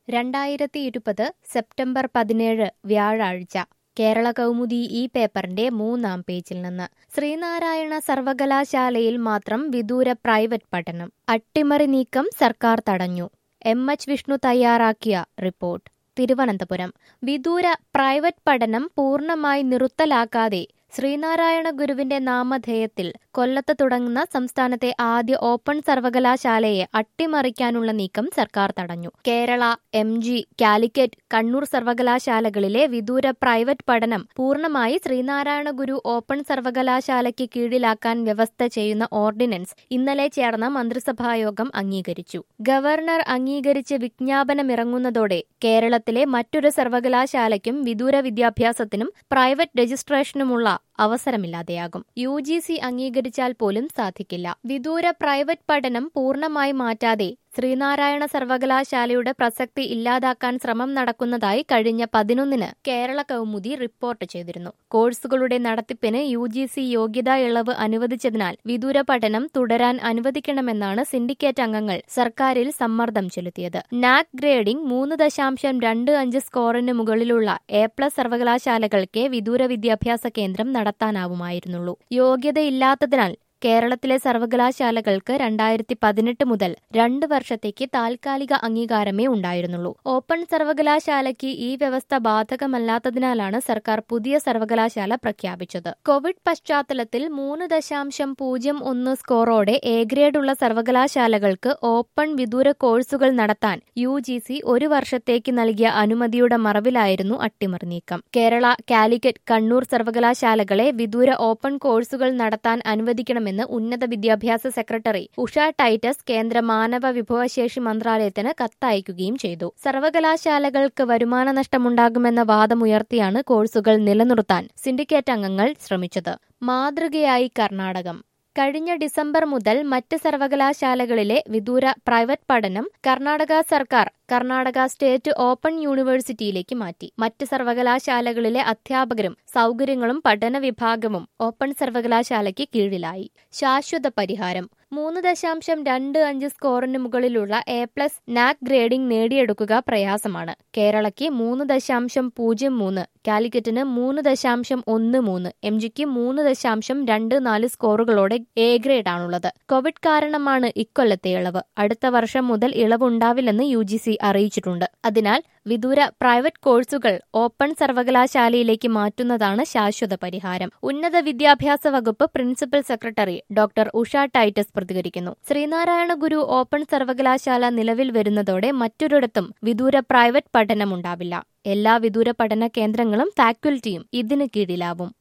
രണ്ടായിരത്തി ഇരുപത് സെപ്റ്റംബർ പതിനേഴ് വ്യാഴാഴ്ച കേരള കൗമുദി ഈ പേപ്പറിന്റെ മൂന്നാം പേജിൽ നിന്ന് ശ്രീനാരായണ സർവകലാശാലയിൽ മാത്രം വിദൂര പ്രൈവറ്റ് പഠനം അട്ടിമറി നീക്കം സർക്കാർ തടഞ്ഞു എം എച്ച് വിഷ്ണു തയ്യാറാക്കിയ റിപ്പോർട്ട് തിരുവനന്തപുരം വിദൂര പ്രൈവറ്റ് പഠനം പൂർണ്ണമായി നിർത്തലാക്കാതെ ശ്രീനാരായണ ഗുരുവിന്റെ നാമധേയത്തിൽ കൊല്ലത്ത് തുടങ്ങുന്ന സംസ്ഥാനത്തെ ആദ്യ ഓപ്പൺ സർവകലാശാലയെ അട്ടിമറിക്കാനുള്ള നീക്കം സർക്കാർ തടഞ്ഞു കേരള എം ജി കാലിക്കറ്റ് കണ്ണൂർ സർവകലാശാലകളിലെ വിദൂര പ്രൈവറ്റ് പഠനം പൂർണ്ണമായി ശ്രീനാരായണ ഗുരു ഓപ്പൺ സർവകലാശാലയ്ക്ക് കീഴിലാക്കാൻ വ്യവസ്ഥ ചെയ്യുന്ന ഓർഡിനൻസ് ഇന്നലെ ചേർന്ന മന്ത്രിസഭായോഗം അംഗീകരിച്ചു ഗവർണർ അംഗീകരിച്ച് വിജ്ഞാപനമിറങ്ങുന്നതോടെ കേരളത്തിലെ മറ്റൊരു സർവകലാശാലയ്ക്കും വിദൂര വിദ്യാഭ്യാസത്തിനും പ്രൈവറ്റ് രജിസ്ട്രേഷനുമുള്ള അവസരമില്ലാതെയാകും യു ജി സി അംഗീകരിച്ചാൽ പോലും സാധിക്കില്ല വിദൂര പ്രൈവറ്റ് പഠനം പൂർണ്ണമായി മാറ്റാതെ ശ്രീനാരായണ സർവകലാശാലയുടെ പ്രസക്തി ഇല്ലാതാക്കാൻ ശ്രമം നടക്കുന്നതായി കഴിഞ്ഞ പതിനൊന്നിന് കേരള കൗമുദി റിപ്പോർട്ട് ചെയ്തിരുന്നു കോഴ്സുകളുടെ നടത്തിപ്പിന് യു ജി സി യോഗ്യതാ ഇളവ് അനുവദിച്ചതിനാൽ വിദൂര പഠനം തുടരാൻ അനുവദിക്കണമെന്നാണ് സിൻഡിക്കേറ്റ് അംഗങ്ങൾ സർക്കാരിൽ സമ്മർദ്ദം ചെലുത്തിയത് നാക് ഗ്രേഡിംഗ് മൂന്ന് ദശാംശം രണ്ട് അഞ്ച് സ്കോറിന് മുകളിലുള്ള എ പ്ലസ് സർവകലാശാലകൾക്ക് വിദൂര വിദ്യാഭ്യാസ കേന്ദ്രം നടത്താനാവുമായിരുന്നുള്ളൂ യോഗ്യതയില്ലാത്തതിനാൽ കേരളത്തിലെ സർവകലാശാലകൾക്ക് രണ്ടായിരത്തി പതിനെട്ട് മുതൽ രണ്ട് വർഷത്തേക്ക് താൽക്കാലിക അംഗീകാരമേ ഉണ്ടായിരുന്നുള്ളൂ ഓപ്പൺ സർവകലാശാലയ്ക്ക് ഈ വ്യവസ്ഥ ബാധകമല്ലാത്തതിനാലാണ് സർക്കാർ പുതിയ സർവകലാശാല പ്രഖ്യാപിച്ചത് കോവിഡ് പശ്ചാത്തലത്തിൽ മൂന്ന് ദശാംശം പൂജ്യം ഒന്ന് സ്കോറോടെ എ ഗ്രേഡുള്ള സർവകലാശാലകൾക്ക് ഓപ്പൺ വിദൂര കോഴ്സുകൾ നടത്താൻ യു ജി സി ഒരു വർഷത്തേക്ക് നൽകിയ അനുമതിയുടെ മറവിലായിരുന്നു അട്ടിമറി നീക്കം കേരള കാലിക്കറ്റ് കണ്ണൂർ സർവകലാശാലകളെ വിദൂര ഓപ്പൺ കോഴ്സുകൾ നടത്താൻ അനുവദിക്കണം ചെയ്യണമെന്ന് ഉന്നത വിദ്യാഭ്യാസ സെക്രട്ടറി ഉഷ ടൈറ്റസ് കേന്ദ്ര മാനവ വിഭവശേഷി മന്ത്രാലയത്തിന് കത്തയക്കുകയും ചെയ്തു സർവകലാശാലകൾക്ക് വരുമാന നഷ്ടമുണ്ടാകുമെന്ന വാദമുയർത്തിയാണ് കോഴ്സുകൾ നിലനിർത്താൻ സിൻഡിക്കേറ്റ് അംഗങ്ങൾ ശ്രമിച്ചത് മാതൃകയായി കർണാടകം കഴിഞ്ഞ ഡിസംബർ മുതൽ മറ്റ് സർവകലാശാലകളിലെ വിദൂര പ്രൈവറ്റ് പഠനം കർണാടക സർക്കാർ കർണാടക സ്റ്റേറ്റ് ഓപ്പൺ യൂണിവേഴ്സിറ്റിയിലേക്ക് മാറ്റി മറ്റ് സർവകലാശാലകളിലെ അധ്യാപകരും സൗകര്യങ്ങളും പഠന വിഭാഗവും ഓപ്പൺ സർവകലാശാലയ്ക്ക് കീഴിലായി ശാശ്വത പരിഹാരം മൂന്ന് ദശാംശം രണ്ട് അഞ്ച് സ്കോറിന് മുകളിലുള്ള എ പ്ലസ് നാക് ഗ്രേഡിംഗ് നേടിയെടുക്കുക പ്രയാസമാണ് കേരളയ്ക്ക് മൂന്ന് ദശാംശം പൂജ്യം മൂന്ന് കാലിക്കറ്റിന് മൂന്ന് ദശാംശം ഒന്ന് മൂന്ന് എം ജിക്ക് മൂന്ന് ദശാംശം രണ്ട് നാല് സ്കോറുകളോടെ എ ഗ്രേഡാണുള്ളത് കോവിഡ് കാരണമാണ് ഇക്കൊല്ലത്തെ ഇളവ് അടുത്ത വർഷം മുതൽ ഇളവുണ്ടാവില്ലെന്ന് യു ജി സി അറിയിച്ചിട്ടുണ്ട് അതിനാൽ വിദൂര പ്രൈവറ്റ് കോഴ്സുകൾ ഓപ്പൺ സർവകലാശാലയിലേക്ക് മാറ്റുന്നതാണ് ശാശ്വത പരിഹാരം ഉന്നത വിദ്യാഭ്യാസ വകുപ്പ് principal secretary doctor Usha Titus പ്രതികരിക്കുന്നു ശ്രീനാരായണ ഗുരു ഓപ്പൺ സർവകലാശാല നിലവിൽ വരുന്നതോടെ മറ്റൊരിടത്തും വിദൂര പ്രൈവറ്റ് പഠനമുണ്ടാവില്ല എല്ലാ വിദൂര പഠന കേന്ദ്രങ്ങളും ഫാക്കൽറ്റിയും ഇതിന് കീഴിലാവും